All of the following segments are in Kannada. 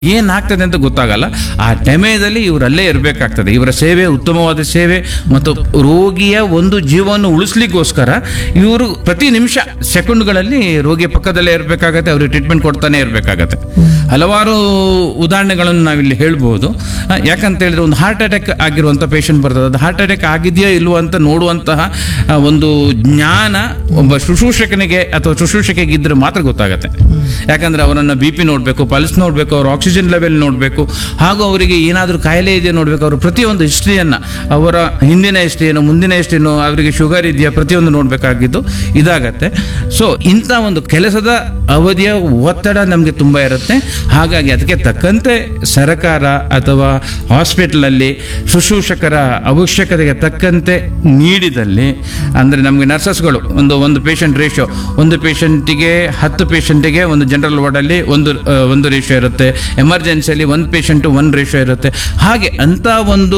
ಏನಾಗ್ತದೆ ಅಂತ ಗೊತ್ತಾಗಲ್ಲ ಆ ಸಮಯದಲ್ಲಿ ಇವರಲ್ಲೇ ಇರಬೇಕಾಗ್ತದೆ ಇವರ ಸೇವೆ ಉತ್ತಮವಾದ ಸೇವೆ ಮತ್ತು ರೋಗಿಯ ಒಂದು ಜೀವವನ್ನು ಉಳಿಸ್ಲಿಕ್ಕೋಸ್ಕರ ಇವರು ಪ್ರತಿ ನಿಮಿಷ ಸೆಕೆಂಡ್ಗಳಲ್ಲಿ ರೋಗಿಯ ಪಕ್ಕದಲ್ಲೇ ಇರಬೇಕಾಗತ್ತೆ ಅವ್ರಿಗೆ ಟ್ರೀಟ್ಮೆಂಟ್ ಕೊಡ್ತಾನೆ ಇರಬೇಕಾಗತ್ತೆ ಹಲವಾರು ಉದಾಹರಣೆಗಳನ್ನು ನಾವಿಲ್ಲಿ ಹೇಳ್ಬೋದು ಆ, ಯಾಕಂತ ಹೇಳಿದ್ರೆ ಒಂದು ಹಾರ್ಟ್ ಅಟ್ಯಾಕ್ ಆಗಿರುವಂಥ ಪೇಷಂಟ್ ಬರ್ತದೆ ಅದು ಹಾರ್ಟ್ ಅಟ್ಯಾಕ್ ಆಗಿದೆಯಾ ಇಲ್ವೋ ಅಂತ ನೋಡುವಂತಹ ಆ, ಒಂದು ಜ್ಞಾನ ಒಬ್ಬ ಶುಶ್ರೂಷಕನಿಗೆ ಅಥವಾ ಶುಶ್ರೂಷಕಿಗೆ ಇದ್ರೆ ಮಾತ್ರ ಗೊತ್ತಾಗತ್ತೆ ಯಾಕಂದ್ರೆ ಅವರನ್ನ ಬಿ ಪಿ ನೋಡಬೇಕು ಪಲ್ಸ್ ನೋಡಬೇಕು ಅವ್ರ ಆಕ್ಸಿಜನ್ ಲೆವೆಲ್ ನೋಡಬೇಕು ಹಾಗೂ ಅವರಿಗೆ ಏನಾದರೂ ಕಾಯಿಲೆ ಇದೆಯಾ ನೋಡಬೇಕು ಅವರು ಪ್ರತಿಯೊಂದು ಹಿಸ್ಟ್ರಿಯನ್ನ ಅವರ ಹಿಂದಿನ ಹಿಸ್ಟ್ರಿಯನ್ನು ಮುಂದಿನ ಹಿಸ್ಟ್ರಿಯನ್ನು ಅವರಿಗೆ ಶುಗರ್ ಇದೆಯಾ ಪ್ರತಿಯೊಂದು ನೋಡಬೇಕಾಗಿದ್ದು ಇದಾಗತ್ತೆ ಸೊ ಇಂಥ ಒಂದು ಕೆಲಸದ ಅವಧಿಯ ಒತ್ತಡ ನಮಗೆ ತುಂಬ ಇರುತ್ತೆ ಹಾಗಾಗಿ ಅದಕ್ಕೆ ತಕ್ಕಂತೆ ಸರ್ಕಾರ ಅಥವಾ ಹಾಸ್ಪಿಟಲಲ್ಲಿ ಶುಶ್ರೂಷಕರ ಅವಶ್ಯಕತೆಗೆ ತಕ್ಕಂತೆ ನೀಡಿದಲ್ಲಿ ಅಂದರೆ ನಮಗೆ ನರ್ಸಸ್ಗಳು ಒಂದು ಒಂದು ಪೇಷಂಟ್ ರೇಷಿಯೋ ಒಂದು ಪೇಷಂಟಿಗೆ ಹತ್ತು ಪೇಷಂಟಿಗೆ ಒಂದು ಜನರಲ್ ವಾರ್ಡಲ್ಲಿ ಒಂದು ಆ, ಒಂದು ರೇಷಿಯೋ ಇರುತ್ತೆ ಎಮರ್ಜೆನ್ಸಿಯಲ್ಲಿ ಒಂದು ಪೇಷಂಟು ಒಂದು ರೇಷಿಯೋ ಇರುತ್ತೆ ಹಾಗೆ ಅಂಥ ಒಂದು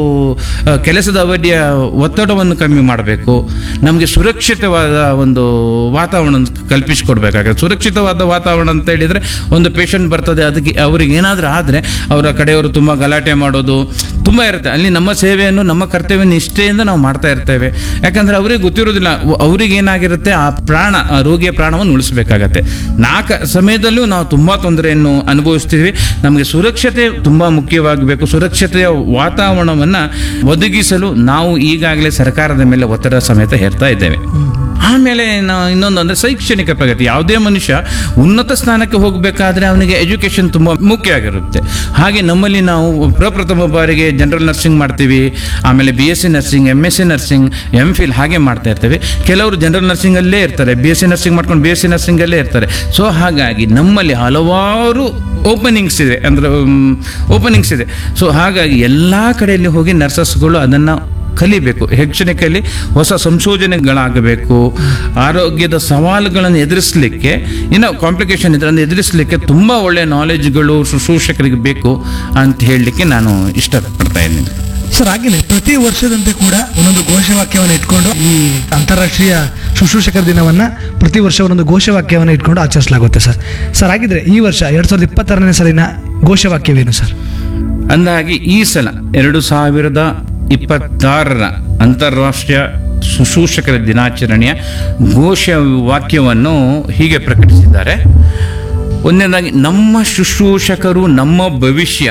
ಆ, ಕೆಲಸದ ಅವಧಿಯ ಒತ್ತಡವನ್ನು ಕಮ್ಮಿ ಮಾಡಬೇಕು ನಮಗೆ ಸುರಕ್ಷಿತವಾದ ಒಂದು ವಾತಾವರಣ ಕಲ್ಪಿಸಿಕೊಡ್ಬೇಕಾಗುತ್ತೆ ಸುರಕ್ಷಿತವಾದ ವಾತಾವರಣ ಅಂತ ಹೇಳಿದರೆ ಒಂದು ಪೇಷಂಟ್ ಬರ್ತದೆ ಅದಕ್ಕೆ ಅವ್ರಿಗೆ ಏನಾದರೂ ಆದರೆ ಅವರ ಕಡೆಯವರು ತುಂಬ ಗಲಾಟೆ ಮಾಡೋದು ತುಂಬ ಇರುತ್ತೆ ಅಲ್ಲಿ ನಮ್ಮ ಸೇವೆಯನ್ನು ನಮ್ಮ ಕರ್ತವ್ಯ ನಿಷ್ಠೆಯಿಂದ ನಾವು ಮಾಡ್ತಾ ಇರ್ತೇವೆ ಯಾಕಂದ್ರೆ ಅವರಿಗೆ ಗೊತ್ತಿರೋದಿಲ್ಲ ವ- ಅವ್ರಿಗೆ ಏನಾಗಿರುತ್ತೆ ಆ ಪ್ರಾಣ ಆ ರೋಗಿಯ ಪ್ರಾಣವನ್ನು ಉಳಿಸಬೇಕಾಗತ್ತೆ ನಾಲ್ಕು ಸಮಯದಲ್ಲೂ ನಾವು ತುಂಬ ತೊಂದರೆಯನ್ನು ಅನುಭವಿಸ್ತೀವಿ ನಮಗೆ ಸುರಕ್ಷತೆ ತುಂಬ ಮುಖ್ಯವಾಗಬೇಕು ಸುರಕ್ಷತೆಯ ವಾತಾವರಣವನ್ನು ಒದಗಿಸಲು ನಾವು ಈಗಾಗಲೇ ಸರ್ಕಾರದ ಮೇಲೆ ಒತ್ತಡ ಸಮೇತ ಹೇರ್ತಾ ಇದ್ದೇವೆ ಆಮೇಲೆ ನಾವು ಇನ್ನೊಂದು ಅಂದ್ರೆ ಶೈಕ್ಷಣಿಕ ಪ್ರಗತಿ ಯಾವುದೇ ಮನುಷ್ಯ ಉನ್ನತ ಸ್ಥಾನಕ್ಕೆ ಹೋಗಬೇಕಾದ್ರೆ ಅವನಿಗೆ ಎಜುಕೇಶನ್ ತುಂಬ ಮುಖ್ಯ ಆಗಿರುತ್ತೆ ಹಾಗೆ ನಮ್ಮಲ್ಲಿ ನಾವು ಪ್ರಪ್ರಥಮ ಬಾರಿಗೆ ಜನರಲ್ ನರ್ಸಿಂಗ್ ಮಾಡ್ತೀವಿ ಆಮೇಲೆ B S C nursing M S C nursing M Phil ಹಾಗೆ ಮಾಡ್ತಾ ಇರ್ತೇವೆ ಕೆಲವರು ಜನರಲ್ ನರ್ಸಿಂಗ್ ಅಲ್ಲೇ ಇರ್ತಾರೆ ಬಿ ಎಸ್ ಸಿ ನರ್ಸಿಂಗ್ ಮಾಡ್ಕೊಂಡು ಬಿ ಎಸ್ ಸಿ ನರ್ಸಿಂಗ್ ಅಲ್ಲೇ ಇರ್ತಾರೆ ಸೊ ಹಾಗಾಗಿ ನಮ್ಮಲ್ಲಿ ಹಲವಾರು ಓಪನಿಂಗ್ಸ್ ಇದೆ ಅಂದ್ರೆ ಓಪನಿಂಗ್ಸ್ ಇದೆ ಸೊ ಹಾಗಾಗಿ ಎಲ್ಲ ಕಡೆಯಲ್ಲಿ ಹೋಗಿ ನರ್ಸಸ್ಗಳು ಅದನ್ನು ಕಲಿಬೇಕು ಹೆಚ್ಚಿನ ಕಲಿ ಹೊಸ ಸಂಶೋಧನೆಗಳಾಗಬೇಕು ಆರೋಗ್ಯದ ಸವಾಲುಗಳನ್ನು ಎದುರಿಸಲಿಕ್ಕೆ ಇನ್ನು ಕಾಂಪ್ಲಿಕೇಶನ್ ಇದ್ರೆ ಅದನ್ನು ಎದುರಿಸಲಿಕ್ಕೆ ತುಂಬ ಒಳ್ಳೆಯ ನಾಲೆಜ್ಗಳು ಶುಶ್ರೂಷಕರಿಗೆ ಬೇಕು ಅಂತ ಹೇಳಲಿಕ್ಕೆ ನಾನು ಇಷ್ಟಪಡ್ತಾ ಇದ್ದೀನಿ ಸರ್ ಹಾಗೇನೆ ಪ್ರತಿ ವರ್ಷದಂತೆ ಕೂಡ ಒಂದೊಂದು ಘೋಷವಾಕ್ಯವನ್ನು ಇಟ್ಕೊಂಡು ಈ ಅಂತಾರಾಷ್ಟ್ರೀಯ ಶುಶ್ರೂಷಕರ ದಿನವನ್ನ ಪ್ರತಿ ವರ್ಷ ಒಂದೊಂದು ಘೋಷವಾಕ್ಯವನ್ನು ಇಟ್ಕೊಂಡು ಆಚರಿಸಲಾಗುತ್ತೆ ಸರ್ ಸರ್ ಹಾಗಿದ್ರೆ ಈ ವರ್ಷ ಎರಡ್ ಸಾವಿರದ ಇಪ್ಪತ್ತಾರನೇ ಸಾಲಿನ ಘೋಷವಾಕ್ಯವೇನು ಸರ್ ಅಂದಾಗಿ ಈ ಸಲ ಎರಡು ಸಾವಿರದ ಇಪ್ಪತ್ತಾರರ ಅಂತಾರಾಷ್ಟ್ರೀಯ ಶುಶ್ರೂಷಕರ ದಿನಾಚರಣೆಯ ಘೋಷ ವಾಕ್ಯವನ್ನು ಹೀಗೆ ಪ್ರಕಟಿಸಿದ್ದಾರೆ ಒಂದನೇದಾಗಿ ನಮ್ಮ ಶುಶ್ರೂಷಕರು ನಮ್ಮ ಭವಿಷ್ಯ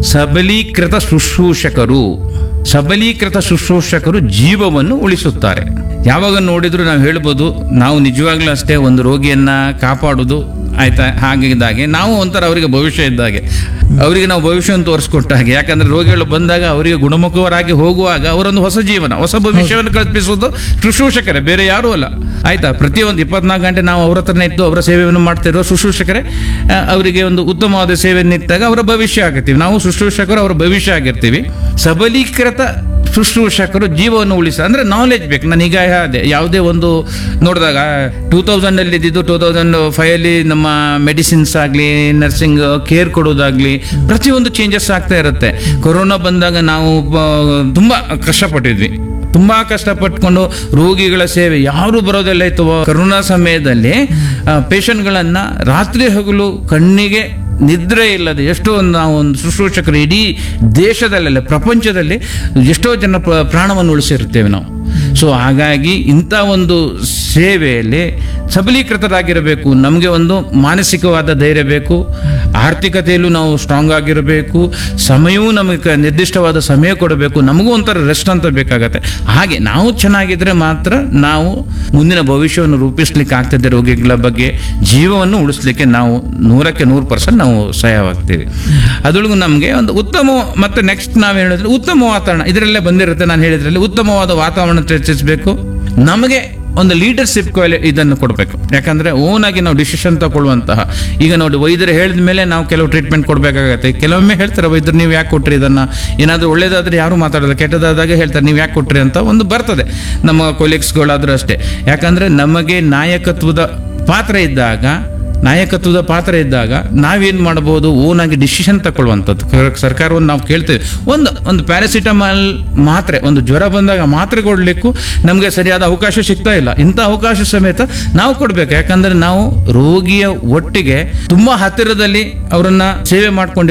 ಸಬಲೀಕೃತ ಶುಶ್ರೂಷಕರು ಸಬಲೀಕೃತ ಶುಶ್ರೂಷಕರು ಜೀವವನ್ನು ಉಳಿಸುತ್ತಾರೆ ಯಾವಾಗ ನೋಡಿದ್ರು ನಾವು ಹೇಳ್ಬೋದು ನಾವು ನಿಜವಾಗ್ಲೂ ಅಷ್ಟೇ ಒಂದು ರೋಗಿಯನ್ನ ಕಾಪಾಡೋದು ಆಯ್ತಾ ಹಾಗಿದ್ದಾಗೆ ನಾವು ಒಂಥರ ಅವರಿಗೆ ಭವಿಷ್ಯ ಇದ್ದಾಗೆ ಅವರಿಗೆ ನಾವು ಭವಿಷ್ಯವನ್ನು ತೋರಿಸ್ಕೊಟ್ಟ ಹಾಗೆ ಯಾಕಂದ್ರೆ ರೋಗಿಗಳು ಬಂದಾಗ ಅವರಿಗೆ ಗುಣಮುಖವರಾಗಿ ಹೋಗುವಾಗ ಅವರೊಂದು ಹೊಸ ಜೀವನ ಹೊಸ ಭವಿಷ್ಯವನ್ನು ಕಲ್ಪಿಸುವುದು ಶುಶ್ರೂಷಕರೇ ಬೇರೆ ಯಾರೂ ಅಲ್ಲ ಆಯ್ತಾ ಪ್ರತಿಯೊಂದು ಇಪ್ಪತ್ನಾಲ್ಕು ಗಂಟೆ ನಾವು ಅವ್ರ ಹತ್ರನೇ ಇದ್ದು ಅವರ ಸೇವೆಯನ್ನು ಮಾಡ್ತಿರೋ ಶುಶ್ರೂಷಕರೇ ಆ, ಅವರಿಗೆ ಒಂದು ಉತ್ತಮವಾದ ಸೇವೆಯನ್ನು ಇಟ್ಟಾಗ ಅವರ ಭವಿಷ್ಯ ಆಗಿರ್ತೀವಿ ನಾವು ಶುಶ್ರೂಷಕರು ಅವರ ಭವಿಷ್ಯ ಆಗಿರ್ತೀವಿ ಸಬಲೀಕೃತ ಶುಶ್ರೂಷಕರು ಜೀವವನ್ನು ಉಳಿಸ ಅಂದ್ರೆ ನಾಲೆಜ್ ಬೇಕು ನಾನು ಈಗ ಹೇಳಿದೆ ಯಾವುದೇ ಒಂದು ನೋಡಿದಾಗ ಟೂ ತೌಸಂಡ್ ಅಲ್ಲಿ ಇದ್ದಿದ್ದು ಟೂ ತೌಸಂಡ್ ಫೈವ್ ಅಲ್ಲಿ ನಮ್ಮ ಮೆಡಿಸಿನ್ಸ್ ಆಗಲಿ ನರ್ಸಿಂಗ್ ಕೇರ್ ಕೊಡೋದಾಗ್ಲಿ ಪ್ರತಿಯೊಂದು ಚೇಂಜಸ್ ಆಗ್ತಾ ಇರುತ್ತೆ ಕೊರೋನಾ ಬಂದಾಗ ನಾವು ಆ, ತುಂಬಾ ಕಷ್ಟಪಟ್ಟಿದ್ವಿ ತುಂಬಾ ಕಷ್ಟಪಟ್ಕೊಂಡು ರೋಗಿಗಳ ಸೇವೆ ಯಾರು ಬರೋದೆಲ್ಲ ಇತ್ತು ಕರೋನಾ ಸಮಯದಲ್ಲಿ ಪೇಷಂಟ್ಗಳನ್ನ ರಾತ್ರಿ ಹಗಲು ಕಣ್ಣಿಗೆ ನಿದ್ರೆ ಇಲ್ಲದೆ ಎಷ್ಟೋ ಒಂದು ನಾವು ಒಂದು ಶುಶ್ರೂಷಕರು ಇಡೀ ದೇಶದಲ್ಲೆಲ್ಲ ಪ್ರಪಂಚದಲ್ಲಿ ಎಷ್ಟೋ ಜನ ಪ್ರ- ಪ್ರಾಣವನ್ನು ಉಳಿಸಿರುತ್ತೇವೆ ನಾವು ಸೊ ಹಾಗಾಗಿ ಇಂಥ ಒಂದು ಸೇವೆಯಲ್ಲಿ ಸಬಲೀಕೃತರಾಗಿರಬೇಕು ನಮಗೆ ಒಂದು ಮಾನಸಿಕವಾದ ಧೈರ್ಯ ಬೇಕು ಆರ್ಥಿಕತೆಯಲ್ಲೂ ನಾವು ಸ್ಟ್ರಾಂಗ್ ಆಗಿರಬೇಕು ಸಮಯವೂ ನಮಗೆ ಕ- ನಿರ್ದಿಷ್ಟವಾದ ಸಮಯ ಕೊಡಬೇಕು ನಮಗೂ ಒಂಥರ ರೆಸ್ಟ್ ಅಂತ ಬೇಕಾಗತ್ತೆ ಹಾಗೆ ನಾವು ಚೆನ್ನಾಗಿದ್ರೆ ಮಾತ್ರ ನಾವು ಮುಂದಿನ ಭವಿಷ್ಯವನ್ನು ರೂಪಿಸ್ಲಿಕ್ಕೆ ಆಗ್ತದೆ ರೋಗಿಗಳ ಬಗ್ಗೆ ಜೀವವನ್ನು ಉಳಿಸ್ಲಿಕ್ಕೆ ನಾವು ನೂರಕ್ಕೆ ನೂರು ಪರ್ಸೆಂಟ್ ನಾವು ಸಹಾಯವಾಗ್ತೀವಿ ಅದರೊಳಗೂ ನಮಗೆ ಒಂದು ಉತ್ತಮ ಮತ್ತೆ ನೆಕ್ಸ್ಟ್ ನಾವು ಹೇಳಿದ್ರೆ ಉತ್ತಮ ವಾತಾವರಣ ಇದರಲ್ಲೇ ಬಂದಿರುತ್ತೆ ನಾನು ಹೇಳಿದ್ರಲ್ಲಿ ಉತ್ತಮವಾದ ವಾತಾವರಣ ಚರ್ಚಿಸಬೇಕು ನಮಗೆ ಒಂದು ಲೀಡರ್ಶಿಪ್ ಕ್ವಾಲಿ ಇದನ್ನು ಕೊಡಬೇಕು ಯಾಕಂದ್ರೆ ಓನ್ ಆಗಿ ನಾವು ಡಿಸಿಷನ್ ತಗೊಳ್ಳುವಂತಹ ಈಗ ನೋಡಿ ವೈದ್ಯರು ಹೇಳಿದ ಮೇಲೆ ನಾವು ಕೆಲವು ಟ್ರೀಟ್ಮೆಂಟ್ ಕೊಡಬೇಕಾಗತ್ತೆ ಕೆಲವೊಮ್ಮೆ ಹೇಳ್ತಾರೆ ವೈದ್ಯರು ನೀವು ಯಾಕೆ ಕೊಟ್ರಿ ಇದನ್ನ ಏನಾದರೂ ಒಳ್ಳೇದಾದ್ರೆ ಯಾರು ಮಾತಾಡೋದು ಕೆಟ್ಟದಾದಾಗ ಹೇಳ್ತಾರೆ ನೀವು ಯಾಕೆ ಕೊಟ್ರಿ ಅಂತ ಒಂದು ಬರ್ತದೆ ನಮ್ಮ ಕೊಲೀಗ್ಸ್ಗಳಾದ್ರೂ ಅಷ್ಟೇ ಯಾಕಂದ್ರೆ ನಮಗೆ ನಾಯಕತ್ವದ ಪಾತ್ರ ಇದ್ದಾಗ ನಾಯಕತ್ವದ ಪಾತ್ರ ಇದ್ದಾಗ ನಾವೇನ್ ಮಾಡಬಹುದು ಓನ್ ಆಗಿ ಡಿಸಿಷನ್ ತಗೊಳ್ಳುವಂಥದ್ದು ಕರ್- ಸರ್ಕಾರವನ್ನು ನಾವು ಕೇಳ್ತೇವೆ ಒಂದು ಒಂದು ಪ್ಯಾರಾಸಿಟಮಾಲ್ ಮಾತ್ರೆ ಒಂದು ಜ್ವರ ಬಂದಾಗ ಮಾತ್ರೆ ಕೊಡ್ಲಿಕ್ಕೂ ನಮಗೆ ಸರಿಯಾದ ಅವಕಾಶ ಸಿಗ್ತಾ ಇಲ್ಲ ಇಂಥ ಅವಕಾಶ ಸಮೇತ ನಾವು ಕೊಡ್ಬೇಕು ಯಾಕಂದ್ರೆ ನಾವು ರೋಗಿಯ ಒಟ್ಟಿಗೆ ತುಂಬಾ ಹತ್ತಿರದಲ್ಲಿ ಅವರನ್ನ ಸೇವೆ ಮಾಡ್ಕೊಂಡು